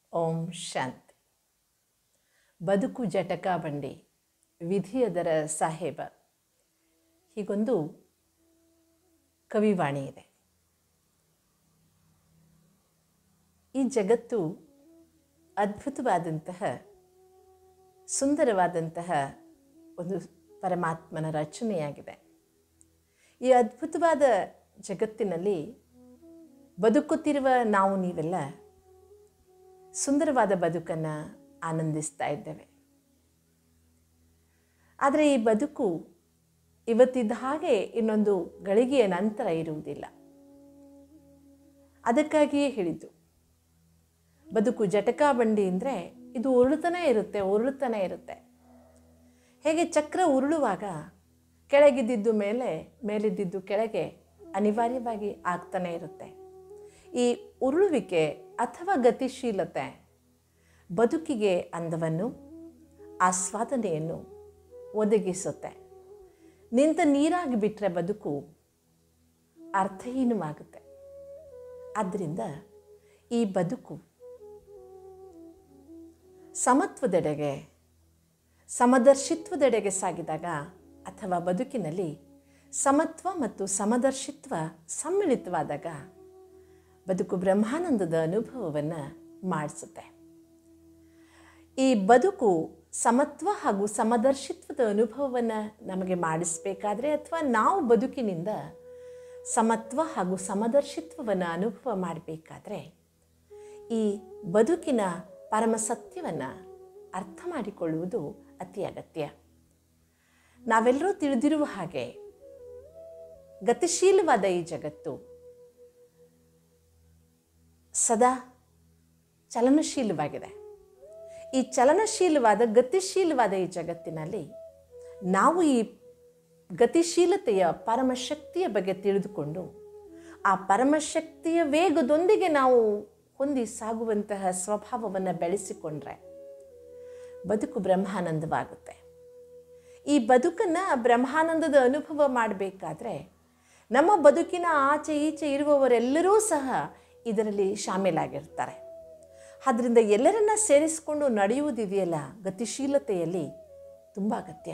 ಓಂ ಶಾಂತಿ ಬದುಕು ಜಟಕ ಬಂಡಿ ವಿಧಿಯದರ ಸಾಹೇಬ ಹೀಗೊಂದು ಕವಿವಾಣಿ ಇದೆ ಈ ಜಗತ್ತು ಅದ್ಭುತವಾದಂತಹ ಸುಂದರವಾದಂತಹ ಒಂದು ಪರಮಾತ್ಮನ ರಚನೆಯಾಗಿದೆ ಈ ಅದ್ಭುತವಾದ ಜಗತ್ತಿನಲ್ಲಿ ಬದುಕುತ್ತಿರುವ ನಾವು ನೀವೆಲ್ಲ ಸುಂದರವಾದ ಬದುಕನ್ನು ಆನಂದಿಸ್ತಾ ಇದ್ದೇವೆ ಆದರೆ ಈ ಬದುಕು ಇವತ್ತಿದ್ದ ಹಾಗೆ ಇನ್ನೊಂದು ಗಳಿಗೆಯ ನಂತರ ಇರುವುದಿಲ್ಲ ಅದಕ್ಕಾಗಿಯೇ ಹೇಳಿದ್ದು ಬದುಕು ಜಟಕಾ ಬಂಡಿ ಅಂದರೆ ಇದು ಉರುಳುತ್ತನೇ ಇರುತ್ತೆ ಉರುಳುತ್ತನೇ ಇರುತ್ತೆ ಹೇಗೆ ಚಕ್ರ ಉರುಳುವಾಗ ಕೆಳಗಿದ್ದಿದ್ದು ಮೇಲೆ ಮೇಲಿದ್ದಿದ್ದು ಕೆಳಗೆ ಅನಿವಾರ್ಯವಾಗಿ ಆಗ್ತಾನೆ ಇರುತ್ತೆ ಈ ಉರುಳುವಿಕೆ ಅಥವಾ ಗತಿಶೀಲತೆ ಬದುಕಿಗೆ ಅಂದವನ್ನು ಆಸ್ವಾದನೆಯನ್ನು ಒದಗಿಸುತ್ತೆ ನಿಂತ ನೀರಾಗಿ ಬಿಟ್ಟರೆ ಬದುಕು ಅರ್ಥಹೀನವಾಗುತ್ತೆ ಆದ್ದರಿಂದ ಈ ಬದುಕು ಸಮತ್ವದೆಡೆಗೆ ಸಮದರ್ಶಿತ್ವದೆಡೆಗೆ ಸಾಗಿದಾಗ ಅಥವಾ ಬದುಕಿನಲ್ಲಿ ಸಮತ್ವ ಮತ್ತು ಸಮದರ್ಶಿತ್ವ ಸಮ್ಮಿಳಿತವಾದಾಗ ಬದುಕು ಬ್ರಹ್ಮಾನಂದದ ಅನುಭವವನ್ನು ಮಾಡಿಸುತ್ತೆ ಈ ಬದುಕು ಸಮತ್ವ ಹಾಗೂ ಸಮದರ್ಶಿತ್ವದ ಅನುಭವವನ್ನು ನಮಗೆ ಮಾಡಿಸಬೇಕಾದ್ರೆ ಅಥವಾ ನಾವು ಬದುಕಿನಿಂದ ಸಮತ್ವ ಹಾಗೂ ಸಮದರ್ಶಿತ್ವವನ್ನು ಅನುಭವ ಮಾಡಬೇಕಾದ್ರೆ ಈ ಬದುಕಿನ ಪರಮ ಸತ್ಯವನ್ನು ಅರ್ಥ ಮಾಡಿಕೊಳ್ಳುವುದು ಅತಿ ಅಗತ್ಯ ನಾವೆಲ್ಲರೂ ತಿಳಿದಿರುವ ಹಾಗೆ ಗತಿಶೀಲವಾದ ಈ ಜಗತ್ತು ಸದಾ ಚಲನಶೀಲವಾಗಿದೆ ಈ ಚಲನಶೀಲವಾದ ಗತಿಶೀಲವಾದ ಈ ಜಗತ್ತಿನಲ್ಲಿ ನಾವು ಈ ಗತಿಶೀಲತೆಯ ಪರಮಶಕ್ತಿಯ ಬಗ್ಗೆ ತಿಳಿದುಕೊಂಡು ಆ ಪರಮಶಕ್ತಿಯ ವೇಗದೊಂದಿಗೆ ನಾವು ಹೊಂದಿ ಸಾಗುವಂತಹ ಸ್ವಭಾವವನ್ನು ಬೆಳೆಸಿಕೊಂಡ್ರೆ ಬದುಕು ಬ್ರಹ್ಮಾನಂದವಾಗುತ್ತೆ ಈ ಬದುಕನ್ನು ಬ್ರಹ್ಮಾನಂದದ ಅನುಭವ ಮಾಡಬೇಕಾದ್ರೆ ನಮ್ಮ ಬದುಕಿನ ಆಚೆ ಈಚೆ ಇರುವವರೆಲ್ಲರೂ ಸಹ ಇದರಲ್ಲಿ ಶಾಮೀಲಾಗಿರ್ತಾರೆ ಆದ್ದರಿಂದ ಎಲ್ಲರನ್ನ ಸೇರಿಸಿಕೊಂಡು ನಡೆಯುವುದಿದೆಯಲ್ಲ ಗತಿಶೀಲತೆಯಲ್ಲಿ ತುಂಬ ಅಗತ್ಯ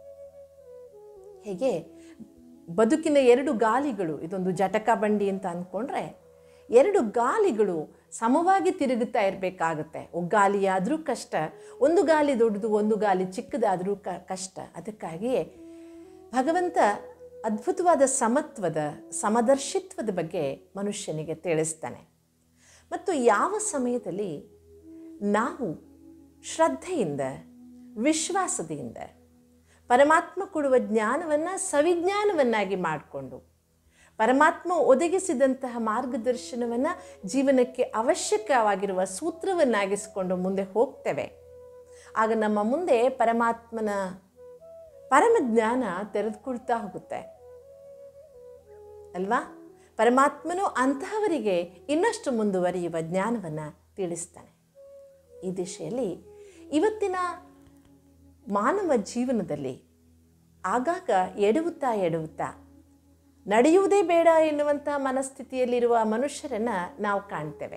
ಹೇಗೆ ಬದುಕಿನ ಎರಡು ಗಾಲಿಗಳು ಇದೊಂದು ಜಟಕ ಬಂಡಿ ಅಂತ ಅಂದ್ಕೊಂಡ್ರೆ ಎರಡು ಗಾಲಿಗಳು ಸಮವಾಗಿ ತಿರುಗುತ್ತಾ ಇರಬೇಕಾಗುತ್ತೆ ಗಾಲಿ ಆದರೂ ಕಷ್ಟ ಒಂದು ಗಾಲಿ ದೊಡ್ಡದು ಒಂದು ಗಾಲಿ ಚಿಕ್ಕದಾದರೂ ಕ ಕಷ್ಟ ಅದಕ್ಕಾಗಿಯೇ ಭಗವಂತ ಅದ್ಭುತವಾದ ಸಮತ್ವದ ಸಮದರ್ಶಿತ್ವದ ಬಗ್ಗೆ ಮನುಷ್ಯನಿಗೆ ತಿಳಿಸ್ತಾನೆ ಮತ್ತು ಯಾವ ಸಮಯದಲ್ಲಿ ನಾವು ಶ್ರದ್ಧೆಯಿಂದ ವಿಶ್ವಾಸದಿಂದ ಪರಮಾತ್ಮ ಕೊಡುವ ಜ್ಞಾನವನ್ನು ಸವಿಜ್ಞಾನವನ್ನಾಗಿ ಮಾಡಿಕೊಂಡು ಪರಮಾತ್ಮ ಒದಗಿಸಿದಂತಹ ಮಾರ್ಗದರ್ಶನವನ್ನು ಜೀವನಕ್ಕೆ ಅವಶ್ಯಕವಾಗಿರುವ ಸೂತ್ರವನ್ನಾಗಿಸಿಕೊಂಡು ಮುಂದೆ ಹೋಗ್ತೇವೆ ಆಗ ನಮ್ಮ ಮುಂದೆ ಪರಮಾತ್ಮನ ಪರಮ ಜ್ಞಾನ ತೆರೆದುಕೊಳ್ತಾ ಹೋಗುತ್ತೆ ಅಲ್ವಾ ಪರಮಾತ್ಮನು ಅಂತಹವರಿಗೆ ಇನ್ನಷ್ಟು ಮುಂದುವರಿಯುವ ಜ್ಞಾನವನ್ನು ತಿಳಿಸ್ತಾನೆ ಈ ದಿಶೆಯಲ್ಲಿ ಇವತ್ತಿನ ಮಾನವ ಜೀವನದಲ್ಲಿ ಆಗಾಗ ಎಡುವುತ್ತಾ ಎಡುವುತ್ತಾ ನಡೆಯುವುದೇ ಬೇಡ ಎನ್ನುವಂಥ ಮನಸ್ಥಿತಿಯಲ್ಲಿರುವ ಮನುಷ್ಯರನ್ನು ನಾವು ಕಾಣ್ತೇವೆ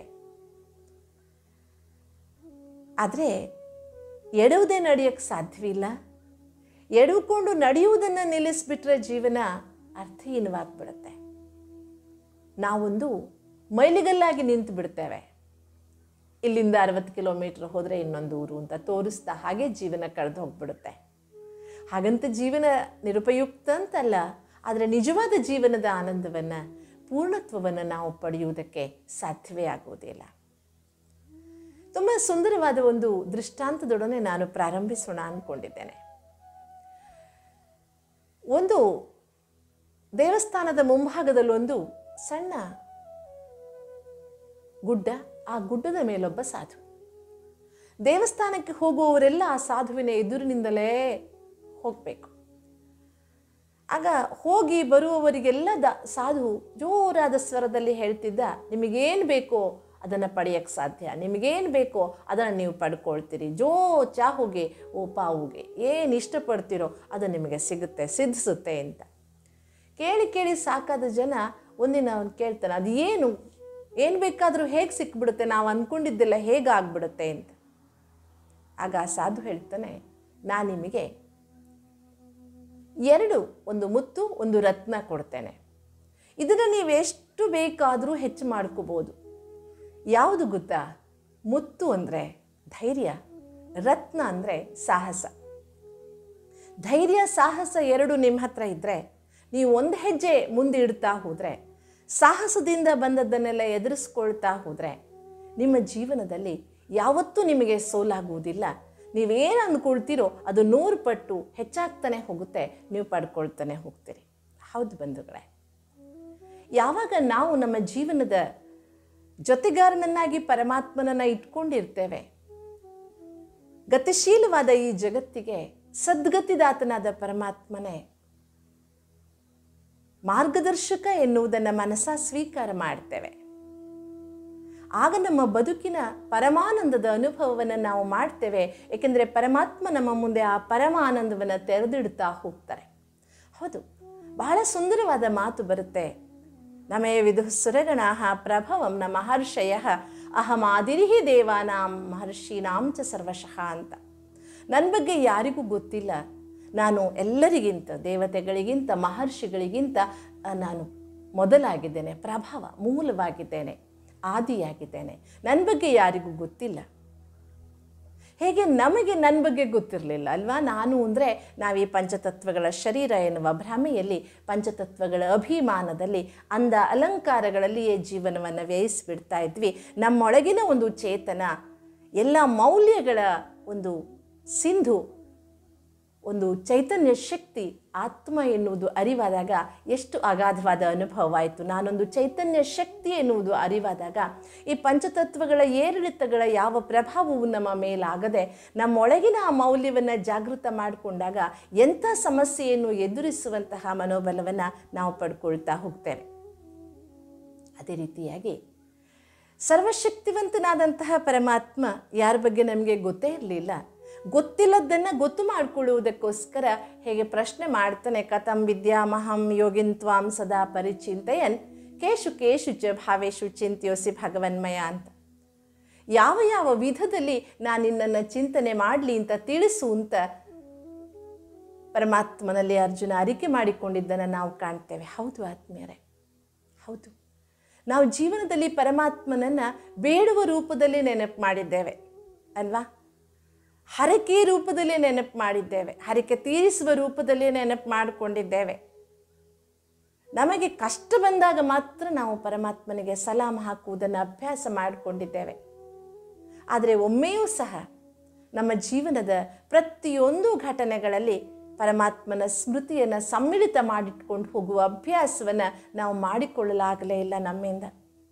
ಆದರೆ ಎಡುವುದೇ ನಡೆಯೋಕ್ಕೆ ಸಾಧ್ಯವಿಲ್ಲ ಎಡುಕೊಂಡು ನಡೆಯುವುದನ್ನು ನಿಲ್ಲಿಸ್ಬಿಟ್ರೆ ಜೀವನ ಅರ್ಥಹೀನವಾಗಿಬಿಡುತ್ತೆ ನಾವೊಂದು ಮೈಲಿಗಲ್ಲಾಗಿ ನಿಂತು ಬಿಡ್ತೇವೆ ಇಲ್ಲಿಂದ ಅರವತ್ತು ಕಿಲೋಮೀಟ್ರ್ ಹೋದರೆ ಇನ್ನೊಂದು ಊರು ಅಂತ ತೋರಿಸ್ತಾ ಹಾಗೆ ಜೀವನ ಕಳೆದು ಹೋಗ್ಬಿಡುತ್ತೆ ಹಾಗಂತ ಜೀವನ ನಿರುಪಯುಕ್ತ ಅಂತಲ್ಲ ಆದರೆ ನಿಜವಾದ ಜೀವನದ ಆನಂದವನ್ನು ಪೂರ್ಣತ್ವವನ್ನು ನಾವು ಪಡೆಯುವುದಕ್ಕೆ ಸಾಧ್ಯವೇ ಆಗುವುದಿಲ್ಲ ತುಂಬ ಸುಂದರವಾದ ಒಂದು ದೃಷ್ಟಾಂತದೊಡನೆ ನಾನು ಪ್ರಾರಂಭಿಸೋಣ ಅಂದ್ಕೊಂಡಿದ್ದೇನೆ ಒಂದು ದೇವಸ್ಥಾನದ ಮುಂಭಾಗದಲ್ಲೊಂದು ಸಣ್ಣ ಗುಡ್ಡ ಆ ಗುಡ್ಡದ ಮೇಲೊಬ್ಬ ಸಾಧು ದೇವಸ್ಥಾನಕ್ಕೆ ಹೋಗುವವರೆಲ್ಲ ಆ ಸಾಧುವಿನ ಎದುರಿನಿಂದಲೇ ಹೋಗಬೇಕು ಆಗ ಹೋಗಿ ಬರುವವರಿಗೆಲ್ಲ ದ ಸಾಧು ಜೋರಾದ ಸ್ವರದಲ್ಲಿ ಹೇಳ್ತಿದ್ದ ನಿಮಗೇನು ಬೇಕೋ ಅದನ್ನು ಪಡೆಯೋಕ್ಕೆ ಸಾಧ್ಯ ನಿಮಗೇನು ಬೇಕೋ ಅದನ್ನು ನೀವು ಪಡ್ಕೊಳ್ತೀರಿ ಜೋ ಚಾಹುಗೆ ಓ ಪಾವುಗೆ ಏನು ಇಷ್ಟಪಡ್ತೀರೋ ಅದು ನಿಮಗೆ ಸಿಗುತ್ತೆ ಸಿದ್ಧಿಸುತ್ತೆ ಅಂತ ಕೇಳಿ ಕೇಳಿ ಸಾಕಾದ ಜನ ಒಂದಿನ ಅವನು ಕೇಳ್ತಾನೆ ಅದು ಏನು ಏನು ಬೇಕಾದರೂ ಹೇಗೆ ಸಿಕ್ಬಿಡುತ್ತೆ ನಾವು ಅಂದ್ಕೊಂಡಿದ್ದೆಲ್ಲ ಹೇಗೆ ಆಗ್ಬಿಡುತ್ತೆ ಅಂತ ಆಗ ಆ ಸಾಧು ಹೇಳ್ತಾನೆ ನಾನು ನಿಮಗೆ ಎರಡು ಒಂದು ಮುತ್ತು ಒಂದು ರತ್ನ ಕೊಡ್ತೇನೆ ಇದನ್ನು ನೀವು ಎಷ್ಟು ಬೇಕಾದರೂ ಹೆಚ್ಚು ಮಾಡ್ಕೋಬೋದು ಯಾವುದು ಗೊತ್ತಾ ಮುತ್ತು ಅಂದರೆ ಧೈರ್ಯ ರತ್ನ ಅಂದರೆ ಸಾಹಸ ಧೈರ್ಯ ಸಾಹಸ ಎರಡು ನಿಮ್ಮ ಹತ್ರ ಇದ್ದರೆ ನೀವು ಒಂದು ಹೆಜ್ಜೆ ಮುಂದೆ ಇಡ್ತಾ ಹೋದರೆ ಸಾಹಸದಿಂದ ಬಂದದ್ದನ್ನೆಲ್ಲ ಎದುರಿಸ್ಕೊಳ್ತಾ ಹೋದರೆ ನಿಮ್ಮ ಜೀವನದಲ್ಲಿ ಯಾವತ್ತೂ ನಿಮಗೆ ಸೋಲಾಗುವುದಿಲ್ಲ ನೀವೇನು ಅಂದ್ಕೊಳ್ತೀರೋ ಅದು ನೂರು ಪಟ್ಟು ಹೆಚ್ಚಾಗ್ತಾನೆ ಹೋಗುತ್ತೆ ನೀವು ಪಡ್ಕೊಳ್ತಾನೆ ಹೋಗ್ತೀರಿ ಹೌದು ಬಂಧುಗಳೇ ಯಾವಾಗ ನಾವು ನಮ್ಮ ಜೀವನದ ಜೊತೆಗಾರನನ್ನಾಗಿ ಪರಮಾತ್ಮನನ್ನ ಇಟ್ಕೊಂಡಿರ್ತೇವೆ ಗತಿಶೀಲವಾದ ಈ ಜಗತ್ತಿಗೆ ಸದ್ಗತಿದಾತನಾದ ಪರಮಾತ್ಮನೇ ಮಾರ್ಗದರ್ಶಕ ಎನ್ನುವುದನ್ನು ಮನಸ್ಸ ಸ್ವೀಕಾರ ಮಾಡ್ತೇವೆ ಆಗ ನಮ್ಮ ಬದುಕಿನ ಪರಮಾನಂದದ ಅನುಭವವನ್ನು ನಾವು ಮಾಡ್ತೇವೆ ಏಕೆಂದರೆ ಪರಮಾತ್ಮ ನಮ್ಮ ಮುಂದೆ ಆ ಪರಮಾನಂದವನ್ನು ತೆರೆದಿಡ್ತಾ ಹೋಗ್ತಾರೆ ಹೌದು ಬಹಳ ಸುಂದರವಾದ ಮಾತು ಬರುತ್ತೆ ನಮೇ ವಿದು ಸುರಗಣಾಹ ಪ್ರಭವಂ ನ ಮಹರ್ಷಯ ಅಹಮಾದಿರಿಹಿ ದೇವಾನಾಂ ಮಹರ್ಷೀನಾಂ ಚ ಸರ್ವಶಃ ಅಂತ ನನ್ನ ಬಗ್ಗೆ ಯಾರಿಗೂ ಗೊತ್ತಿಲ್ಲ ನಾನು ಎಲ್ಲರಿಗಿಂತ ದೇವತೆಗಳಿಗಿಂತ ಮಹರ್ಷಿಗಳಿಗಿಂತ ಆ, ನಾನು ಮೊದಲಾಗಿದ್ದೇನೆ ಪ್ರಭಾವ ಮೂಲವಾಗಿದ್ದೇನೆ ಆದಿಯಾಗಿದ್ದೇನೆ ನನ್ನ ಬಗ್ಗೆ ಯಾರಿಗೂ ಗೊತ್ತಿಲ್ಲ ಹೇಗೆ ನಮಗೆ ನನ್ನ ಬಗ್ಗೆ ಗೊತ್ತಿರಲಿಲ್ಲ ಅಲ್ವಾ ನಾನು ಅಂದರೆ ನಾವು ಈ ಪಂಚತತ್ವಗಳ ಶರೀರ ಎನ್ನುವ ಭ್ರಮೆಯಲ್ಲಿ ಪಂಚತತ್ವಗಳ ಅಭಿಮಾನದಲ್ಲಿ ಅಂದ ಅಲಂಕಾರಗಳಲ್ಲಿಯೇ ಜೀವನವನ್ನು ವ್ಯಯಿಸಿಬಿಡ್ತಾ ಇದ್ವಿ ನಮ್ಮೊಳಗಿನ ಒಂದು ಚೇತನ ಎಲ್ಲ ಮೌಲ್ಯಗಳ ಒಂದು ಸಿಂಧು ಒಂದು ಚೈತನ್ಯ ಶಕ್ತಿ ಆತ್ಮ ಎನ್ನುವುದು ಅರಿವಾದಾಗ ಎಷ್ಟು ಅಗಾಧವಾದ ಅನುಭವವಾಯಿತು ನಾನೊಂದು ಚೈತನ್ಯ ಶಕ್ತಿ ಎನ್ನುವುದು ಅರಿವಾದಾಗ ಈ ಪಂಚತತ್ವಗಳ ಏರಿಳಿತಗಳ ಯಾವ ಪ್ರಭಾವವು ನಮ್ಮ ಮೇಲಾಗದೆ ನಮ್ಮೊಳಗಿನ ಆ ಮೌಲ್ಯವನ್ನು ಜಾಗೃತ ಮಾಡಿಕೊಂಡಾಗ ಎಂಥ ಸಮಸ್ಯೆಯನ್ನು ಎದುರಿಸುವಂತಹ ಮನೋಬಲವನ್ನು ನಾವು ಪಡ್ಕೊಳ್ತಾ ಹೋಗ್ತೇವೆ ಅದೇ ರೀತಿಯಾಗಿ ಸರ್ವಶಕ್ತಿವಂತನಾದಂತಹ ಪರಮಾತ್ಮ ಯಾರ ಬಗ್ಗೆ ನಮಗೆ ಗೊತ್ತೇ ಇರಲಿಲ್ಲ ಗೊತ್ತಿಲ್ಲದನ್ನು ಗೊತ್ತು ಮಾಡಿಕೊಳ್ಳುವುದಕ್ಕೋಸ್ಕರ ಹೇಗೆ ಪ್ರಶ್ನೆ ಮಾಡ್ತಾನೆ ಕಥಂ ವಿದ್ಯಾಮಹಂ ಯೋಗಿನ್ತ್ವಾಂ ಸದಾ ಪರಿಚಿಂತೆಯನ್ ಕೇಶು ಕೇಶು ಚ ಭಾವೇಶು ಚಿಂತ್ಯೋಸಿ ಭಗವನ್ಮಯ ಅಂತ ಯಾವ ಯಾವ ವಿಧದಲ್ಲಿ ನಾನು ನಿನ್ನನ್ನು ಚಿಂತನೆ ಮಾಡಲಿ ಅಂತ ತಿಳಿಸು ಅಂತ ಪರಮಾತ್ಮನಲ್ಲಿ ಅರ್ಜುನ ಅರಿಕೆ ಮಾಡಿಕೊಂಡಿದ್ದನ್ನು ನಾವು ಕಾಣ್ತೇವೆ ಹೌದು ಆತ್ಮೀಯರೇ ಹೌದು ನಾವು ಜೀವನದಲ್ಲಿ ಪರಮಾತ್ಮನನ್ನು ಬೇಡುವ ರೂಪದಲ್ಲಿ ನೆನಪು ಮಾಡಿದ್ದೇವೆ ಅಲ್ವಾ ಹರಕೆ ರೂಪದಲ್ಲಿ ನೆನಪು ಮಾಡಿದ್ದೇವೆ ಹರಕೆ ತೀರಿಸುವ ರೂಪದಲ್ಲಿ ನೆನಪು ಮಾಡಿಕೊಂಡಿದ್ದೇವೆ ನಮಗೆ ಕಷ್ಟ ಬಂದಾಗ ಮಾತ್ರ ನಾವು ಪರಮಾತ್ಮನಿಗೆ ಸಲಾಮ್ ಹಾಕುವುದನ್ನು ಅಭ್ಯಾಸ ಮಾಡಿಕೊಂಡಿದ್ದೇವೆ ಆದರೆ ಒಮ್ಮೆಯೂ ಸಹ ನಮ್ಮ ಜೀವನದ ಪ್ರತಿಯೊಂದು ಘಟನೆಗಳಲ್ಲಿ ಪರಮಾತ್ಮನ ಸ್ಮೃತಿಯನ್ನು ಸಮ್ಮಿಳಿತ ಮಾಡಿಟ್ಕೊಂಡು ಹೋಗುವ ಅಭ್ಯಾಸವನ್ನು ನಾವು ಮಾಡಿಕೊಳ್ಳಲಾಗಲೇ ಇಲ್ಲ ನಮ್ಮಿಂದ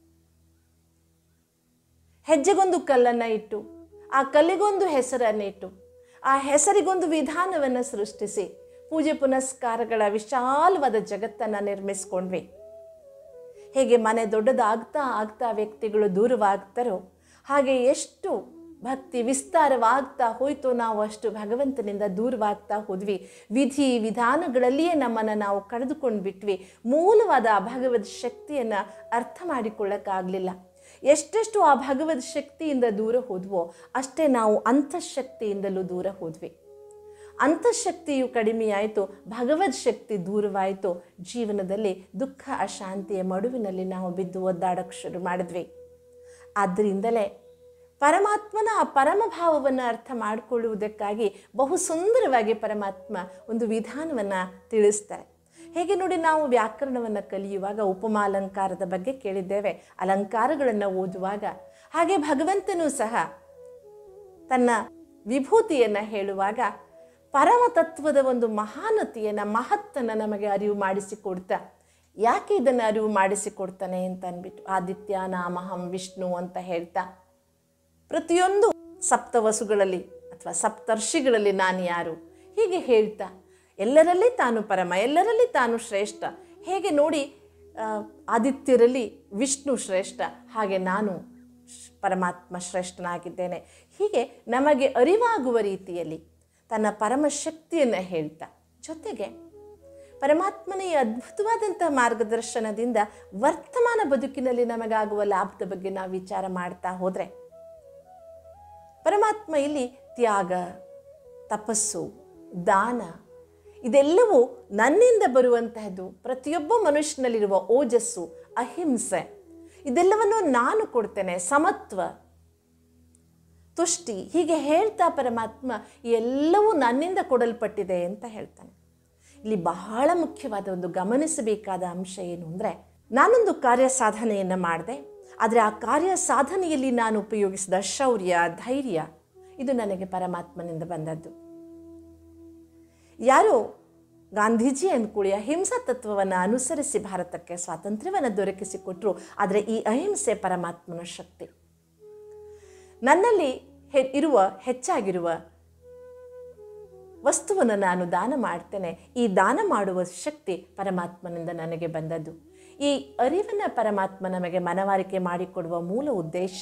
ಹೆಜ್ಜೆಗೊಂದು ಕಲ್ಲನ್ನು ಇಟ್ಟು ಆ ಕಲ್ಲಿಗೊಂದು ಹೆಸರನ್ನು ಇಟ್ಟು ಆ ಹೆಸರಿಗೊಂದು ವಿಧಾನವನ್ನು ಸೃಷ್ಟಿಸಿ ಪೂಜೆ ಪುನಸ್ಕಾರಗಳ ವಿಶಾಲವಾದ ಜಗತ್ತನ್ನು ನಿರ್ಮಿಸ್ಕೊಂಡ್ವಿ ಹೇಗೆ ಮನೆ ದೊಡ್ಡದಾಗ್ತಾ ಆಗ್ತಾ ವ್ಯಕ್ತಿಗಳು ದೂರವಾಗ್ತಾರೋ ಹಾಗೆ ಎಷ್ಟು ಭಕ್ತಿ ವಿಸ್ತಾರವಾಗ್ತಾ ಹೋಯ್ತು ನಾವು ಅಷ್ಟು ಭಗವಂತನಿಂದ ದೂರವಾಗ್ತಾ ಹೋದ್ವಿ ವಿಧಿ ವಿಧಾನಗಳಲ್ಲಿಯೇ ನಮ್ಮನ್ನು ನಾವು ಕಳೆದುಕೊಂಡು ಬಿಟ್ವಿ ಮೂಲವಾದ ಆ ಭಗವದ್ ಶಕ್ತಿಯನ್ನು ಅರ್ಥ ಮಾಡಿಕೊಳ್ಳಕ್ಕಾಗಲಿಲ್ಲ ಎಷ್ಟೆಷ್ಟು ಆ ಭಗವದ್ ಶಕ್ತಿಯಿಂದ ದೂರ ಹೋದ್ವೋ ಅಷ್ಟೇ ನಾವು ಅಂತಃಶಕ್ತಿಯಿಂದಲೂ ದೂರ ಹೋದ್ವಿ ಅಂತಃಶಕ್ತಿಯು ಕಡಿಮೆಯಾಯಿತು ಭಗವದ್ ಶಕ್ತಿ ದೂರವಾಯಿತು ಜೀವನದಲ್ಲಿ ದುಃಖ ಅಶಾಂತಿಯ ಮಡುವಿನಲ್ಲಿ ನಾವು ಬಿದ್ದು ಒದ್ದಾಡಕ್ಕೆ ಶುರು ಮಾಡಿದ್ವಿ ಆದ್ದರಿಂದಲೇ ಪರಮಾತ್ಮನ ಆ ಪರಮಭಾವವನ್ನು ಅರ್ಥ ಮಾಡಿಕೊಳ್ಳುವುದಕ್ಕಾಗಿ ಬಹು ಸುಂದರವಾಗಿ ಪರಮಾತ್ಮ ಒಂದು ವಿಧಾನವನ್ನು ತಿಳಿಸ್ತಾರೆ ಹೇಗೆ ನೋಡಿ ನಾವು ವ್ಯಾಕರಣವನ್ನು ಕಲಿಯುವಾಗ ಉಪಮಾಲಂಕಾರದ ಬಗ್ಗೆ ಕೇಳಿದ್ದೇವೆ ಅಲಂಕಾರಗಳನ್ನು ಓದುವಾಗ ಹಾಗೆ ಭಗವಂತನೂ ಸಹ ತನ್ನ ವಿಭೂತಿಯನ್ನು ಹೇಳುವಾಗ ಪರಮತತ್ವದ ಒಂದು ಮಹಾನತೆಯನ್ನು ಮಹತ್ತನ್ನು ನಮಗೆ ಅರಿವು ಮಾಡಿಸಿಕೊಡ್ತಾ ಯಾಕೆ ಇದನ್ನು ಅರಿವು ಮಾಡಿಸಿಕೊಡ್ತಾನೆ ಅಂತ ಅಂದ್ಬಿಟ್ಟು ಆದಿತ್ಯ ನಾಮಹಂ ವಿಷ್ಣು ಅಂತ ಹೇಳ್ತಾ ಪ್ರತಿಯೊಂದು ಸಪ್ತವಸುಗಳಲ್ಲಿ ಅಥವಾ ಸಪ್ತರ್ಷಿಗಳಲ್ಲಿ ನಾನು ಯಾರು ಹೀಗೆ ಹೇಳ್ತಾ ಎಲ್ಲರಲ್ಲಿ ತಾನು ಪರಮ ಎಲ್ಲರಲ್ಲಿ ತಾನು ಶ್ರೇಷ್ಠ ಹೇಗೆ ನೋಡಿ ಆ, ಆದಿತ್ಯರಲ್ಲಿ ವಿಷ್ಣು ಶ್ರೇಷ್ಠ ಹಾಗೆ ನಾನು ಶ್- ಪರಮಾತ್ಮ ಶ್ರೇಷ್ಠನಾಗಿದ್ದೇನೆ ಹೀಗೆ ನಮಗೆ ಅರಿವಾಗುವ ರೀತಿಯಲ್ಲಿ ತನ್ನ ಪರಮ ಶಕ್ತಿಯನ್ನು ಹೇಳ್ತಾ ಜೊತೆಗೆ ಪರಮಾತ್ಮನ ಈ ಅದ್ಭುತವಾದಂತಹ ಮಾರ್ಗದರ್ಶನದಿಂದ ವರ್ತಮಾನ ಬದುಕಿನಲ್ಲಿ ನಮಗಾಗುವ ಲಾಭದ ಬಗ್ಗೆ ನಾವು ವಿಚಾರ ಮಾಡ್ತಾ ಹೋದರೆ ಪರಮಾತ್ಮ ಇಲ್ಲಿ ತ್ಯಾಗ ತಪಸ್ಸು ದಾನ ಇದೆಲ್ಲವೂ ನನ್ನಿಂದ ಬರುವಂತಹದ್ದು ಪ್ರತಿಯೊಬ್ಬ ಮನುಷ್ಯನಲ್ಲಿರುವ ಓಜಸ್ಸು ಅಹಿಂಸೆ ಇದೆಲ್ಲವನ್ನು ನಾನು ಕೊಡ್ತೇನೆ ಸಮತ್ವ ತುಷ್ಟಿ ಹೀಗೆ ಹೇಳ್ತಾ ಪರಮಾತ್ಮ ಎಲ್ಲವೂ ನನ್ನಿಂದ ಕೊಡಲ್ಪಟ್ಟಿದೆ ಅಂತ ಹೇಳ್ತಾನೆ ಇಲ್ಲಿ ಬಹಳ ಮುಖ್ಯವಾದ ಒಂದು ಗಮನಿಸಬೇಕಾದ ಅಂಶ ಏನು ಅಂದರೆ ನಾನೊಂದು ಕಾರ್ಯ ಸಾಧನೆಯನ್ನು ಮಾಡಿದೆ ಆದರೆ ಆ ಕಾರ್ಯ ಸಾಧನೆಯಲ್ಲಿ ನಾನು ಉಪಯೋಗಿಸಿದ ಶೌರ್ಯ ಧೈರ್ಯ ಇದು ನನಗೆ ಪರಮಾತ್ಮನಿಂದ ಬಂದದ್ದು ಯಾರೋ ಗಾಂಧೀಜಿ ಅಂದ್ಕೂಡಿ ಅಹಿಂಸಾ ತತ್ವವನ್ನು ಅನುಸರಿಸಿ ಭಾರತಕ್ಕೆ ಸ್ವಾತಂತ್ರ್ಯವನ್ನು ದೊರಕಿಸಿಕೊಟ್ರು ಆದರೆ ಈ ಅಹಿಂಸೆ ಪರಮಾತ್ಮನ ಶಕ್ತಿ ನನ್ನಲ್ಲಿ ಹೆ ಇರುವ ಹೆಚ್ಚಾಗಿರುವ ವಸ್ತುವನ್ನು ನಾನು ದಾನ ಮಾಡ್ತೇನೆ ಈ ದಾನ ಮಾಡುವ ಶಕ್ತಿ ಪರಮಾತ್ಮನಿಂದ ನನಗೆ ಬಂದದ್ದು ಈ ಅರಿವನ್ನು ಪರಮಾತ್ಮ ನಮಗೆ ಮನವರಿಕೆ ಮಾಡಿಕೊಡುವ ಮೂಲ ಉದ್ದೇಶ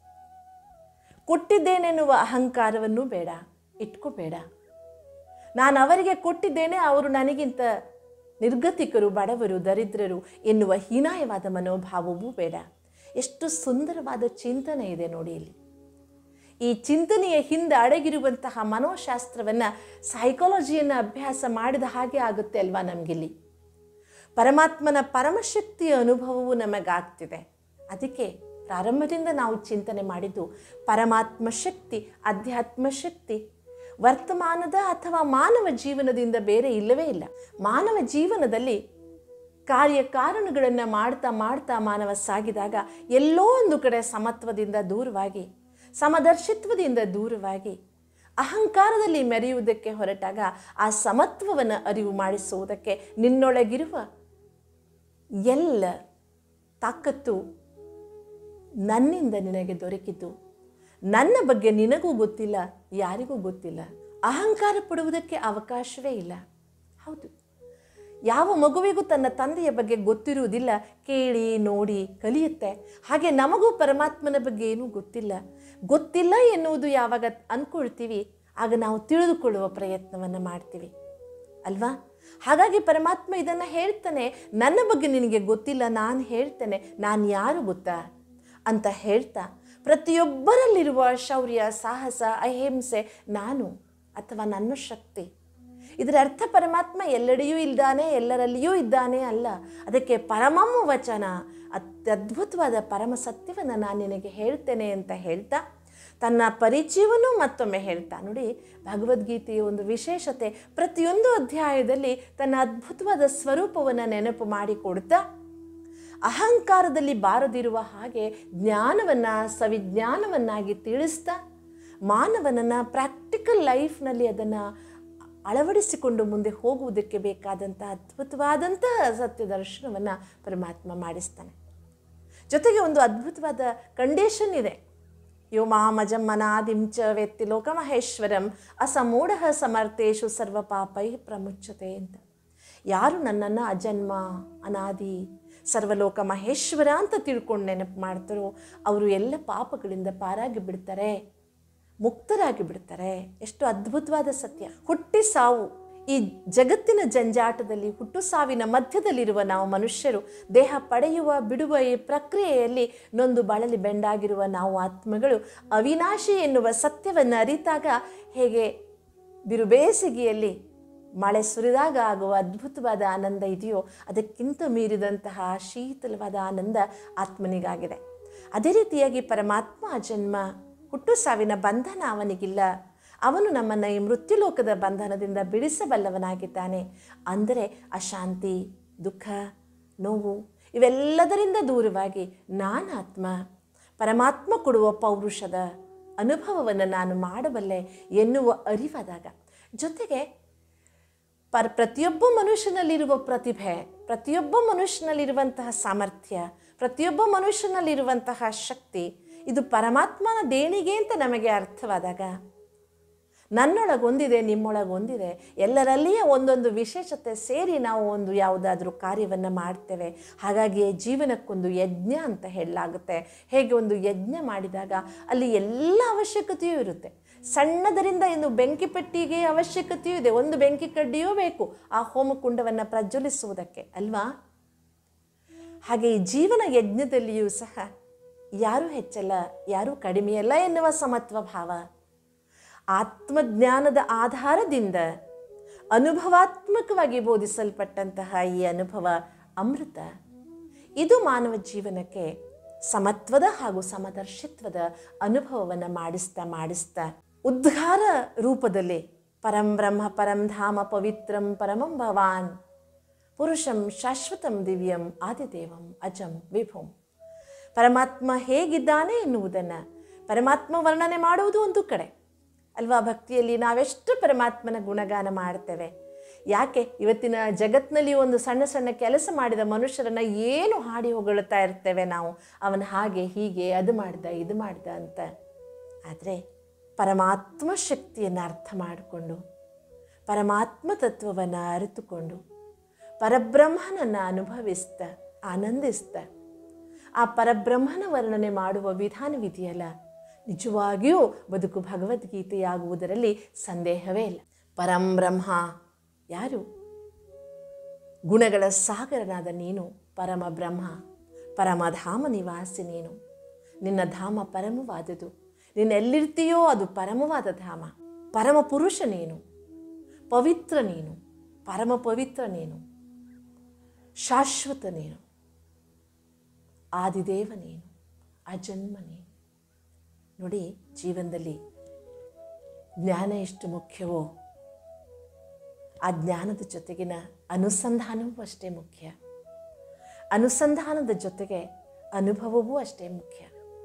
ಕೊಟ್ಟಿದ್ದೇನೆನ್ನುವ ಅಹಂಕಾರವನ್ನು ಬೇಡ ಇಟ್ಕೋಬೇಡ ನಾನು ಅವರಿಗೆ ಕೊಟ್ಟಿದ್ದೇನೆ ಅವರು ನನಗಿಂತ ನಿರ್ಗತಿಕರು ಬಡವರು ದರಿದ್ರರು ಎನ್ನುವ ಹೀನಾಯವಾದ ಮನೋಭಾವವೂ ಬೇಡ ಎಷ್ಟು ಸುಂದರವಾದ ಚಿಂತನೆ ಇದೆ ನೋಡಿ ಇಲ್ಲಿ ಈ ಚಿಂತನೆಯ ಹಿಂದೆ ಅಡಗಿರುವಂತಹ ಮನೋಶಾಸ್ತ್ರವನ್ನು ಸೈಕಾಲಜಿಯನ್ನು ಅಭ್ಯಾಸ ಮಾಡಿದ ಹಾಗೆ ಆಗುತ್ತೆ ಅಲ್ವಾ ನಮಗಿಲ್ಲಿ ಪರಮಾತ್ಮನ ಪರಮಶಕ್ತಿಯ ಅನುಭವವು ನಮಗಾಗ್ತಿದೆ ಅದಕ್ಕೆ ಪ್ರಾರಂಭದಿಂದ ನಾವು ಚಿಂತನೆ ಮಾಡಿದ್ದು ಪರಮಾತ್ಮ ಶಕ್ತಿ ಅಧ್ಯಾತ್ಮ ಶಕ್ತಿ ವರ್ತಮಾನದ ಅಥವಾ ಮಾನವ ಜೀವನದಿಂದ ಬೇರೆ ಇಲ್ಲವೇ ಇಲ್ಲ ಮಾನವ ಜೀವನದಲ್ಲಿ ಕಾರ್ಯ ಕಾರಣಗಳನ್ನು ಮಾಡ್ತಾ ಮಾಡ್ತಾ ಮಾನವ ಸಾಗಿದಾಗ ಎಲ್ಲೋ ಒಂದು ಕಡೆ ಸಮತ್ವದಿಂದ ದೂರವಾಗಿ ಸಮದರ್ಶಿತ್ವದಿಂದ ದೂರವಾಗಿ ಅಹಂಕಾರದಲ್ಲಿ ಮೆರೆಯುವುದಕ್ಕೆ ಹೊರಟಾಗ ಆ ಸಮತ್ವವನ್ನು ಅರಿವು ಮಾಡಿಸುವುದಕ್ಕೆ ನಿನ್ನೊಳಗಿರುವ ಎಲ್ಲ ತಾಕತ್ತು ನನ್ನಿಂದ ನಿನಗೆ ದೊರಕಿತು ನನ್ನ ಬಗ್ಗೆ ನಿನಗೂ ಗೊತ್ತಿಲ್ಲ ಯಾರಿಗೂ ಗೊತ್ತಿಲ್ಲ ಅಹಂಕಾರ ಪಡುವುದಕ್ಕೆ ಅವಕಾಶವೇ ಇಲ್ಲ ಹೌದು ಯಾವ ಮಗುವಿಗೂ ತನ್ನ ತಂದೆಯ ಬಗ್ಗೆ ಗೊತ್ತಿರುವುದಿಲ್ಲ ಕೇಳಿ ನೋಡಿ ಕಲಿಯುತ್ತೆ ಹಾಗೆ ನಮಗೂ ಪರಮಾತ್ಮನ ಬಗ್ಗೆ ಏನೂ ಗೊತ್ತಿಲ್ಲ ಗೊತ್ತಿಲ್ಲ ಎನ್ನುವುದು ಯಾವಾಗ ಅಂದ್ಕೊಳ್ತೀವಿ ಆಗ ನಾವು ತಿಳಿದುಕೊಳ್ಳುವ ಪ್ರಯತ್ನವನ್ನು ಮಾಡ್ತೀವಿ ಅಲ್ವಾ ಹಾಗಾಗಿ ಪರಮಾತ್ಮ ಇದನ್ನು ಹೇಳ್ತಾನೆ ನನ್ನ ಬಗ್ಗೆ ನಿನಗೆ ಗೊತ್ತಿಲ್ಲ ನಾನು ಹೇಳ್ತೇನೆ ನಾನು ಯಾರು ಗೊತ್ತಾ ಅಂತ ಹೇಳ್ತಾ ಪ್ರತಿಯೊಬ್ಬರಲ್ಲಿರುವ ಶೌರ್ಯ ಸಾಹಸ ಅಹಿಂಸೆ ನಾನು ಅಥವಾ ನನ್ನ ಶಕ್ತಿ ಇದರ ಅರ್ಥ ಪರಮಾತ್ಮ ಎಲ್ಲೆಡೆಯೂ ಇದ್ದಾನೆ ಎಲ್ಲರಲ್ಲಿಯೂ ಇದ್ದಾನೆ ಅಲ್ಲ ಅದಕ್ಕೆ ಪರಮಮ್ಮ ವಚನ ಅತ್ಯದ್ಭುತವಾದ ಪರಮ ಸತ್ಯವನ್ನು ನಾನು ನಿನಗೆ ಹೇಳ್ತೇನೆ ಅಂತ ಹೇಳ್ತಾ ತನ್ನ ಪರಿಚಯವನ್ನು ಮತ್ತೊಮ್ಮೆ ಹೇಳ್ತಾ ನೋಡಿ ಭಗವದ್ಗೀತೆಯ ಒಂದು ವಿಶೇಷತೆ ಪ್ರತಿಯೊಂದು ಅಧ್ಯಾಯದಲ್ಲಿ ತನ್ನ ಅದ್ಭುತವಾದ ಸ್ವರೂಪವನ್ನು ನೆನಪು ಮಾಡಿಕೊಡ್ತಾ ಅಹಂಕಾರದಲ್ಲಿ ಬಾರದಿರುವ ಹಾಗೆ ಜ್ಞಾನವನ್ನು ಸವಿಜ್ಞಾನವನ್ನಾಗಿ ತಿಳಿಸ್ತಾ ಮಾನವನನ್ನು ಪ್ರಾಕ್ಟಿಕಲ್ ಲೈಫ್ನಲ್ಲಿ ಅದನ್ನು ಅಳವಡಿಸಿಕೊಂಡು ಮುಂದೆ ಹೋಗುವುದಕ್ಕೆ ಬೇಕಾದಂಥ ಅದ್ಭುತವಾದಂತಹ ಸತ್ಯ ದರ್ಶನವನ್ನು ಪರಮಾತ್ಮ ಮಾಡಿಸ್ತಾನೆ ಜೊತೆಗೆ ಒಂದು ಅದ್ಭುತವಾದ ಕಂಡೀಷನ್ ಇದೆ ಯೋ ಮಾಮಜಂ ಮನಾದಿಂ ಚ ವೆತ್ತಿ ಲೋಕಮಹೇಶ್ವರಂ ಅಸಮೂಢ ಸಮರ್ಥೇಶು ಸರ್ವ ಪಾಪೈ ಪ್ರಮುಚ್ಚತೆ ಅಂತ ಯಾರು ನನ್ನನ್ನು ಅಜನ್ಮ ಅನಾದಿ ಸರ್ವಲೋಕ ಮಹೇಶ್ವರ ಅಂತ ತಿಳ್ಕೊಂಡು ನೆನಪು ಮಾಡ್ತಾರೋ ಅವರು ಎಲ್ಲ ಪಾಪಗಳಿಂದ ಪಾರಾಗಿ ಬಿಡ್ತಾರೆ ಮುಕ್ತರಾಗಿ ಬಿಡ್ತಾರೆ ಎಷ್ಟು ಅದ್ಭುತವಾದ ಸತ್ಯ ಹುಟ್ಟಿ ಸಾವು ಈ ಜಗತ್ತಿನ ಜಂಜಾಟದಲ್ಲಿ ಹುಟ್ಟು ಸಾವಿನ ಮಧ್ಯದಲ್ಲಿರುವ ನಾವು ಮನುಷ್ಯರು ದೇಹ ಪಡೆಯುವ ಬಿಡುವ ಈ ಪ್ರಕ್ರಿಯೆಯಲ್ಲಿ ನೊಂದು ಬಳಲಿ ಬೆಂಡಾಗಿರುವ ನಾವು ಆತ್ಮಗಳು ಅವಿನಾಶಿ ಎನ್ನುವ ಸತ್ಯವನ್ನು ಅರಿತಾಗ ಹೇಗೆ ಬಿರುಬೇಸಿಗೆಯಲ್ಲಿ ಮಳೆ ಸುರಿದಾಗ ಆಗುವ ಅದ್ಭುತವಾದ ಆನಂದ ಇದೆಯೋ ಅದಕ್ಕಿಂತ ಮೀರಿದಂತಹ ಶೀತಲವಾದ ಆನಂದ ಆತ್ಮನಿಗಾಗಿದೆ ಅದೇ ರೀತಿಯಾಗಿ ಪರಮಾತ್ಮ ಜನ್ಮ ಹುಟ್ಟು ಸಾವಿನ ಬಂಧನ ಅವನಿಗಿಲ್ಲ ಅವನು ನಮ್ಮನ್ನು ಈ ಮೃತ್ಯುಲೋಕದ ಬಂಧನದಿಂದ ಬಿಡಿಸಬಲ್ಲವನಾಗಿದ್ದಾನೆ ಅಂದರೆ ಅಶಾಂತಿ ದುಃಖ ನೋವು ಇವೆಲ್ಲದರಿಂದ ದೂರವಾಗಿ ನಾನಾತ್ಮ ಪರಮಾತ್ಮ ಕೊಡುವ ಪೌರುಷದ ಅನುಭವವನ್ನು ನಾನು ಮಾಡಬಲ್ಲೆ ಎನ್ನುವ ಅರಿವಾದಾಗ ಜೊತೆಗೆ ಪರ್ ಪ್ರತಿಯೊಬ್ಬ ಮನುಷ್ಯನಲ್ಲಿರುವ ಪ್ರತಿಭೆ ಪ್ರತಿಯೊಬ್ಬ ಮನುಷ್ಯನಲ್ಲಿರುವಂತಹ ಸಾಮರ್ಥ್ಯ ಪ್ರತಿಯೊಬ್ಬ ಮನುಷ್ಯನಲ್ಲಿರುವಂತಹ ಶಕ್ತಿ ಇದು ಪರಮಾತ್ಮನ ದೇಣಿಗೆ ಅಂತ ನಮಗೆ ಅರ್ಥವಾದಾಗ ನನ್ನೊಳಗೊಂದಿದೆ ನಿಮ್ಮೊಳಗೊಂದಿದೆ ಎಲ್ಲರಲ್ಲಿಯೇ ಒಂದೊಂದು ವಿಶೇಷತೆ ಸೇರಿ ನಾವು ಒಂದು ಯಾವುದಾದ್ರೂ ಕಾರ್ಯವನ್ನು ಮಾಡ್ತೇವೆ ಹಾಗಾಗಿ ಜೀವನಕ್ಕೊಂದು ಯಜ್ಞ ಅಂತ ಹೇಳಲಾಗುತ್ತೆ ಹೇಗೆ ಒಂದು ಯಜ್ಞ ಮಾಡಿದಾಗ ಅಲ್ಲಿ ಎಲ್ಲ ಅವಶ್ಯಕತೆಯೂ ಇರುತ್ತೆ ಸಣ್ಣದರಿಂದ ಇನ್ನು ಬೆಂಕಿ ಪೆಟ್ಟಿಗೆ ಅವಶ್ಯಕತೆಯೂ ಇದೆ ಒಂದು ಬೆಂಕಿ ಕಡ್ಡಿಯೂ ಬೇಕು ಆ ಹೋಮಕುಂಡವನ್ನು ಪ್ರಜ್ವಲಿಸುವುದಕ್ಕೆ ಅಲ್ವಾ ಹಾಗೆ ಈ ಜೀವನ ಯಜ್ಞದಲ್ಲಿಯೂ ಸಹ ಯಾರೂ ಹೆಚ್ಚಲ್ಲ ಯಾರೂ ಕಡಿಮೆಯಲ್ಲ ಎನ್ನುವ ಸಮತ್ವ ಭಾವ ಆತ್ಮಜ್ಞಾನದ ಆಧಾರದಿಂದ ಅನುಭವಾತ್ಮಕವಾಗಿ ಬೋಧಿಸಲ್ಪಟ್ಟಂತಹ ಈ ಅನುಭವ ಅಮೃತ ಇದು ಮಾನವ ಜೀವನಕ್ಕೆ ಸಮತ್ವದ ಹಾಗೂ ಸಮದರ್ಶಿತ್ವದ ಅನುಭವವನ್ನು ಮಾಡಿಸ್ತಾ ಮಾಡಿಸ್ತಾ ಉದ್ಘಾರ ರೂಪದಲ್ಲಿ ಪರಂ ಬ್ರಹ್ಮ ಪರಂ ಧಾಮ ಪವಿತ್ರಂ ಪರಮಂ ಭವಾನ್ ಪುರುಷಂ ಶಾಶ್ವತಂ ದಿವ್ಯಂ ಆದಿದೇವಂ ಅಜಂ ವಿಭುಂ ಪರಮಾತ್ಮ ಹೇಗಿದ್ದಾನೆ ಎನ್ನುವುದನ್ನು ಪರಮಾತ್ಮ ವರ್ಣನೆ ಮಾಡುವುದು ಒಂದು ಕಡೆ ಅಲ್ವಾ ಭಕ್ತಿಯಲ್ಲಿ ನಾವೆಷ್ಟು ಪರಮಾತ್ಮನ ಗುಣಗಾನ ಮಾಡ್ತೇವೆ ಯಾಕೆ ಇವತ್ತಿನ ಜಗತ್ತಿನಲ್ಲಿ ಒಂದು ಸಣ್ಣ ಸಣ್ಣ ಕೆಲಸ ಮಾಡಿದ ಮನುಷ್ಯರನ್ನು ಏನು ಹಾಡಿ ಹೊಗಳುತ್ತಾ ಇರ್ತೇವೆ ನಾವು ಅವನ ಹಾಗೆ ಹೀಗೆ ಅದು ಮಾಡ್ದ ಇದು ಮಾಡ್ದ ಅಂತ ಆದರೆ ಪರಮಾತ್ಮ ಶಕ್ತಿಯನ್ನು ಅರ್ಥ ಮಾಡಿಕೊಂಡು ಪರಮಾತ್ಮ ತತ್ವವನ್ನು ಅರಿತುಕೊಂಡು ಪರಬ್ರಹ್ಮನನ್ನು ಅನುಭವಿಸ್ತಾ ಆನಂದಿಸ್ತಾ ಆ ಪರಬ್ರಹ್ಮನ ವರ್ಣನೆ ಮಾಡುವ ವಿಧಾನವಿದೆಯಲ್ಲ ನಿಜವಾಗಿಯೂ ಬದುಕು ಭಗವದ್ಗೀತೆಯಾಗುವುದರಲ್ಲಿ ಸಂದೇಹವೇ ಇಲ್ಲ ಪರಂಬ್ರಹ್ಮ ಯಾರು ಗುಣಗಳ ಸಾಗರನಾದ ನೀನು ಪರಮ ಬ್ರಹ್ಮ ಪರಮಧಾಮ ನಿವಾಸಿ ನೀನು ನಿನ್ನ ಧಾಮ ಪರಮವಾದುದು ನೀನು ಎಲ್ಲಿರ್ತೀಯೋ ಅದು ಪರಮವಾದ ಧಾಮ ಪರಮ ಪುರುಷ ನೀನು ಪವಿತ್ರ ನೀನು ಪರಮ ಪವಿತ್ರ ನೀನು ಶಾಶ್ವತ ನೀನು ಆದಿದೇವ ನೀನು ಅಜನ್ಮ ನೀನು ನೋಡಿ ಜೀವನದಲ್ಲಿ ಜ್ಞಾನ ಎಷ್ಟು ಮುಖ್ಯವೋ ಆ ಜ್ಞಾನದ ಜೊತೆಗಿನ ಅನುಸಂಧಾನವೂ ಅಷ್ಟೇ ಮುಖ್ಯ ಅನುಸಂಧಾನದ ಜೊತೆಗೆ ಅನುಭವವೂ ಅಷ್ಟೇ ಮುಖ್ಯ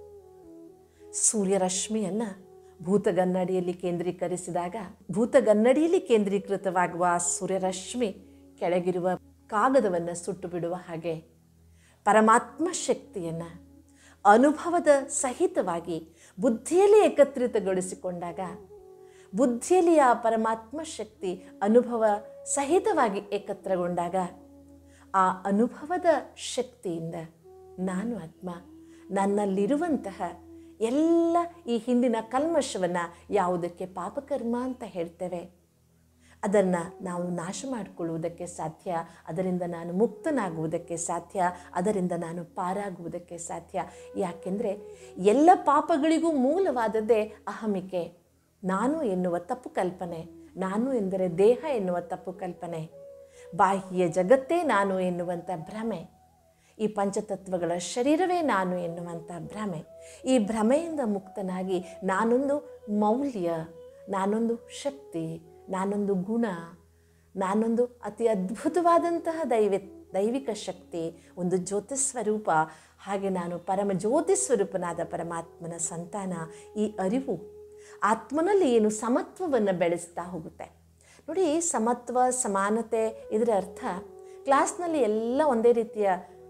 ಸೂರ್ಯರಶ್ಮಿಯನ್ನು ಭೂತಗನ್ನಡಿಯಲ್ಲಿ ಕೇಂದ್ರೀಕರಿಸಿದಾಗ ಭೂತಗನ್ನಡಿಯಲ್ಲಿ ಕೇಂದ್ರೀಕೃತವಾಗುವ ಆ ಸೂರ್ಯರಶ್ಮಿ ಕೆಳಗಿರುವ ಕಾಗದವನ್ನು ಸುಟ್ಟು ಬಿಡುವ ಹಾಗೆ ಪರಮಾತ್ಮ ಶಕ್ತಿಯನ್ನು ಅನುಭವದ ಸಹಿತವಾಗಿ ಬುದ್ಧಿಯಲ್ಲಿ ಏಕತ್ರಿತಗೊಳಿಸಿಕೊಂಡಾಗ ಬುದ್ಧಿಯಲ್ಲಿ ಆ ಪರಮಾತ್ಮ ಶಕ್ತಿ ಅನುಭವ ಸಹಿತವಾಗಿ ಏಕತ್ರಗೊಂಡಾಗ ಆ ಅನುಭವದ ಶಕ್ತಿಯಿಂದ ನಾನು ಆತ್ಮ ನನ್ನಲ್ಲಿರುವಂತಹ ಎಲ್ಲ ಈ ಹಿಂದಿನ ಕಲ್ಮಶವನ್ನು ಯಾವುದಕ್ಕೆ ಪಾಪಕರ್ಮ ಅಂತ ಹೇಳ್ತೇವೆ ಅದನ್ನು ನಾವು ನಾಶ ಮಾಡಿಕೊಳ್ಳುವುದಕ್ಕೆ ಸಾಧ್ಯ ಅದರಿಂದ ನಾನು ಮುಕ್ತನಾಗುವುದಕ್ಕೆ ಸಾಧ್ಯ ಅದರಿಂದ ನಾನು ಪಾರಾಗುವುದಕ್ಕೆ ಸಾಧ್ಯ ಯಾಕೆಂದರೆ ಎಲ್ಲ ಪಾಪಗಳಿಗೂ ಮೂಲವಾದದ್ದೇ ಅಹಮಿಕೆ ನಾನು ಎನ್ನುವ ತಪ್ಪು ಕಲ್ಪನೆ ನಾನು ಎಂದರೆ ದೇಹ ಎನ್ನುವ ತಪ್ಪು ಕಲ್ಪನೆ ಬಾಹ್ಯ ಜಗತ್ತೇ ನಾನು ಎನ್ನುವಂಥ ಭ್ರಮೆ ಈ ಪಂಚತತ್ವಗಳ ಶರೀರವೇ ನಾನು ಎನ್ನುವಂಥ ಭ್ರಮೆ ಈ ಭ್ರಮೆಯಿಂದ ಮುಕ್ತನಾಗಿ ನಾನೊಂದು ಮೌಲ್ಯ ನಾನೊಂದು ಶಕ್ತಿ ನಾನೊಂದು ಗುಣ ನಾನೊಂದು ಅತಿ ಅದ್ಭುತವಾದಂತಹ ದೈವ ದೈವಿಕ ಶಕ್ತಿ ಒಂದು ಜ್ಯೋತಿ ಸ್ವರೂಪ ಹಾಗೆ ನಾನು ಪರಮ ಜ್ಯೋತಿ ಸ್ವರೂಪನಾದ ಪರಮಾತ್ಮನ ಸಂತಾನ ಈ ಅರಿವು ಆತ್ಮನಲ್ಲಿ ಏನು ಸಮತ್ವವನ್ನು ಬೆಳೆಸ್ತಾ ಹೋಗುತ್ತೆ ನೋಡಿ ಸಮತ್ವ ಸಮಾನತೆ ಇದರ ಅರ್ಥ ಕ್ಲಾಸ್ನಲ್ಲಿ ಎಲ್ಲ ಒಂದೇ ರೀತಿಯ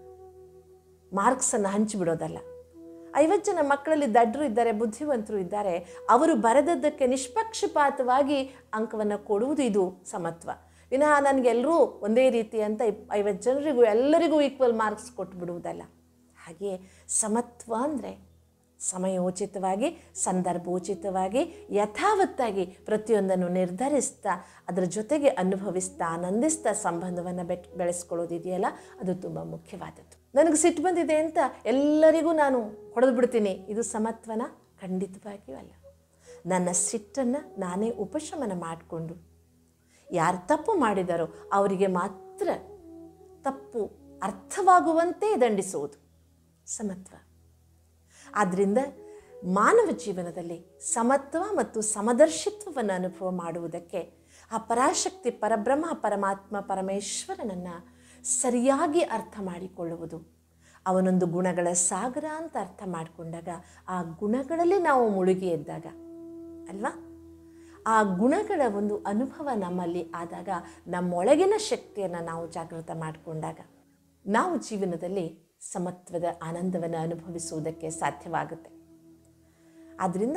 ಮಾರ್ಕ್ಸನ್ನು ಹಂಚಿಬಿಡೋದಲ್ಲ ಐವತ್ತು ಜನ ಮಕ್ಕಳಲ್ಲಿ ದಡ್ಡರು ಇದ್ದಾರೆ ಬುದ್ಧಿವಂತರು ಇದ್ದಾರೆ ಅವರು ಬರೆದದ್ದಕ್ಕೆ ನಿಷ್ಪಕ್ಷಪಾತವಾಗಿ ಅಂಕವನ್ನು ಕೊಡುವುದು ಇದು ಸಮತ್ವ ವಿನಃ ನನಗೆಲ್ಲರೂ ಒಂದೇ ರೀತಿ ಅಂತ ಇಪ್ ಐವತ್ತು ಜನರಿಗೂ ಎಲ್ಲರಿಗೂ ಈಕ್ವಲ್ ಮಾರ್ಕ್ಸ್ ಕೊಟ್ಬಿಡುವುದಲ್ಲ ಹಾಗೆಯೇ ಸಮತ್ವ ಅಂದರೆ ಸಮಯೋಚಿತವಾಗಿ ಸಂದರ್ಭೋಚಿತವಾಗಿ ಯಥಾವತ್ತಾಗಿ ಪ್ರತಿಯೊಂದನ್ನು ನಿರ್ಧರಿಸ್ತಾ ಅದರ ಜೊತೆಗೆ ಅನುಭವಿಸ್ತಾ ಆನಂದಿಸ್ತಾ ಸಂಬಂಧವನ್ನು ಬೆಟ್ ಬೆಳೆಸ್ಕೊಳ್ಳೋದಿದೆಯಲ್ಲ ಅದು ತುಂಬ ಮುಖ್ಯವಾದದ್ದು ನನಗೆ ಸಿಟ್ಟು ಬಂದಿದೆ ಅಂತ ಎಲ್ಲರಿಗೂ ನಾನು ಹೊಡೆದು ಬಿಡ್ತೀನಿ ಇದು ಸಮತ್ವನ ಖಂಡಿತವಾಗಿಯೂ ಅಲ್ಲ ನನ್ನ ಸಿಟ್ಟನ್ನು ನಾನೇ ಉಪಶಮನ ಮಾಡಿಕೊಂಡು ಯಾರು ತಪ್ಪು ಮಾಡಿದಾರೋ ಅವರಿಗೆ ಮಾತ್ರ ತಪ್ಪು ಅರ್ಥವಾಗುವಂತೆ ದಂಡಿಸುವುದು ಸಮತ್ವ ಆದ್ದರಿಂದ ಮಾನವ ಜೀವನದಲ್ಲಿ ಸಮತ್ವ ಮತ್ತು ಸಮದರ್ಶಿತ್ವವನ್ನು ಅನುಭವ ಮಾಡುವುದಕ್ಕೆ ಆ ಪರಾಶಕ್ತಿ ಪರಬ್ರಹ್ಮ ಪರಮಾತ್ಮ ಪರಮೇಶ್ವರನನ್ನು ಸರಿಯಾಗಿ ಅರ್ಥ ಮಾಡಿಕೊಳ್ಳುವುದು ಅವನೊಂದು ಗುಣಗಳ ಸಾಗರ ಅಂತ ಅರ್ಥ ಮಾಡಿಕೊಂಡಾಗ ಆ ಗುಣಗಳಲ್ಲಿ ನಾವು ಮುಳುಗಿ ಎದ್ದಾಗ ಅಲ್ವಾ ಆ ಗುಣಗಳ ಒಂದು ಅನುಭವ ನಮ್ಮಲ್ಲಿ ಆದಾಗ ನಮ್ಮೊಳಗಿನ ಶಕ್ತಿಯನ್ನು ನಾವು ಜಾಗೃತ ಮಾಡಿಕೊಂಡಾಗ ನಾವು ಜೀವನದಲ್ಲಿ ಸಮತ್ವದ ಆನಂದವನ್ನು ಅನುಭವಿಸುವುದಕ್ಕೆ ಸಾಧ್ಯವಾಗುತ್ತೆ ಆದ್ದರಿಂದ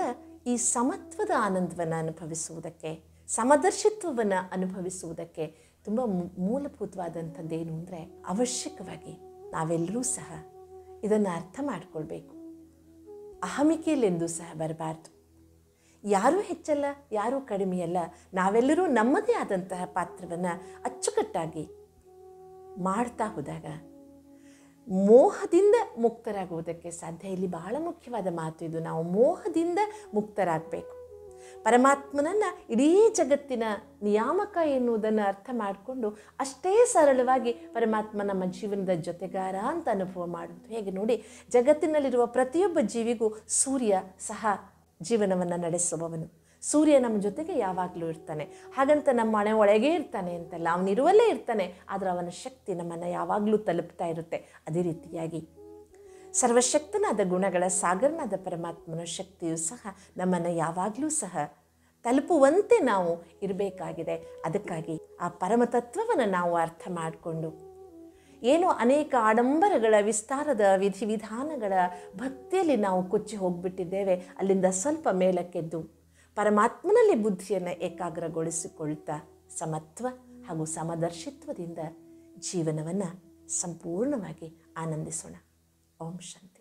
ಈ ಸಮತ್ವದ ಆನಂದವನ್ನು ಅನುಭವಿಸುವುದಕ್ಕೆ ಸಮದರ್ಶಿತ್ವವನ್ನು ಅನುಭವಿಸುವುದಕ್ಕೆ ತುಂಬ ಮೂ- ಮೂಲಭೂತವಾದಂಥದ್ದೇನು ಅಂದರೆ ಅವಶ್ಯಕವಾಗಿ ನಾವೆಲ್ಲರೂ ಸಹ ಇದನ್ನು ಅರ್ಥ ಮಾಡಿಕೊಳ್ಬೇಕು ಅಹಮಿಕೆಯಲ್ಲೆಂದೂ ಸಹ ಬರಬಾರ್ದು ಯಾರೂ ಹೆಚ್ಚಲ್ಲ ಯಾರೂ ಕಡಿಮೆಯಲ್ಲ ನಾವೆಲ್ಲರೂ ನಮ್ಮದೇ ಆದಂತಹ ಪಾತ್ರವನ್ನು ಅಚ್ಚುಕಟ್ಟಾಗಿ ಮಾಡ್ತಾ ಹೋದಾಗ ಮೋಹದಿಂದ ಮುಕ್ತರಾಗುವುದಕ್ಕೆ ಸಾಧ್ಯ ಇಲ್ಲಿ ಬಹಳ ಮುಖ್ಯವಾದ ಮಾತು ಇದು ನಾವು ಮೋಹದಿಂದ ಮುಕ್ತರಾಗಬೇಕು ಪರಮಾತ್ಮನನ್ನು ಇಡೀ ಜಗತ್ತಿನ ನಿಯಾಮಕ ಎನ್ನುವುದನ್ನು ಅರ್ಥ ಮಾಡಿಕೊಂಡು ಅಷ್ಟೇ ಸರಳವಾಗಿ ಪರಮಾತ್ಮ ನಮ್ಮ ಜೀವನದ ಜೊತೆಗಾರ ಅಂತ ಅನುಭವ ಮಾಡುವುದು ಹೇಗೆ ನೋಡಿ ಜಗತ್ತಿನಲ್ಲಿರುವ ಪ್ರತಿಯೊಬ್ಬ ಜೀವಿಗೂ ಸೂರ್ಯ ಸಹ ಜೀವನವನ್ನು ನಡೆಸುವವನು ಸೂರ್ಯ ನಮ್ಮ ಜೊತೆಗೆ ಯಾವಾಗಲೂ ಇರ್ತಾನೆ ಹಾಗಂತ ನಮ್ಮ ಮನೆ ಒಳಗೆ ಇರ್ತಾನೆ ಅಂತಲ್ಲ ಅವನಿರುವಲ್ಲೇ ಇರ್ತಾನೆ ಆದರೆ ಅವನ ಶಕ್ತಿ ನಮ್ಮನ್ನು ಯಾವಾಗಲೂ ತಲುಪ್ತಾ ಇರುತ್ತೆ ಅದೇ ರೀತಿಯಾಗಿ ಸರ್ವಶಕ್ತನಾದ ಗುಣಗಳ ಸಾಗರನಾದ ಪರಮಾತ್ಮನ ಶಕ್ತಿಯು ಸಹ ನಮ್ಮನ್ನು ಯಾವಾಗಲೂ ಸಹ ತಲುಪುವಂತೆ ನಾವು ಇರಬೇಕಾಗಿದೆ ಅದಕ್ಕಾಗಿ ಆ ಪರಮತತ್ವವನ್ನು ನಾವು ಅರ್ಥ ಮಾಡಿಕೊಂಡು ಏನು ಅನೇಕ ಆಡಂಬರಗಳ ವಿಸ್ತಾರದ ವಿಧಿವಿಧಾನಗಳ ಭಕ್ತಿಯಲ್ಲಿ ನಾವು ಕೊಚ್ಚಿ ಹೋಗ್ಬಿಟ್ಟಿದ್ದೇವೆ ಅಲ್ಲಿಂದ ಸ್ವಲ್ಪ ಮೇಲಕ್ಕೆದ್ದು ಪರಮಾತ್ಮನಲ್ಲಿ ಬುದ್ಧಿಯನ್ನು ಏಕಾಗ್ರಗೊಳಿಸಿಕೊಳ್ತಾ ಸಮತ್ವ ಹಾಗೂ ಸಮದರ್ಶಿತ್ವದಿಂದ ಜೀವನವನ್ನು ಸಂಪೂರ್ಣವಾಗಿ ಆನಂದಿಸೋಣ ಓಂ ಶಾಂತಿ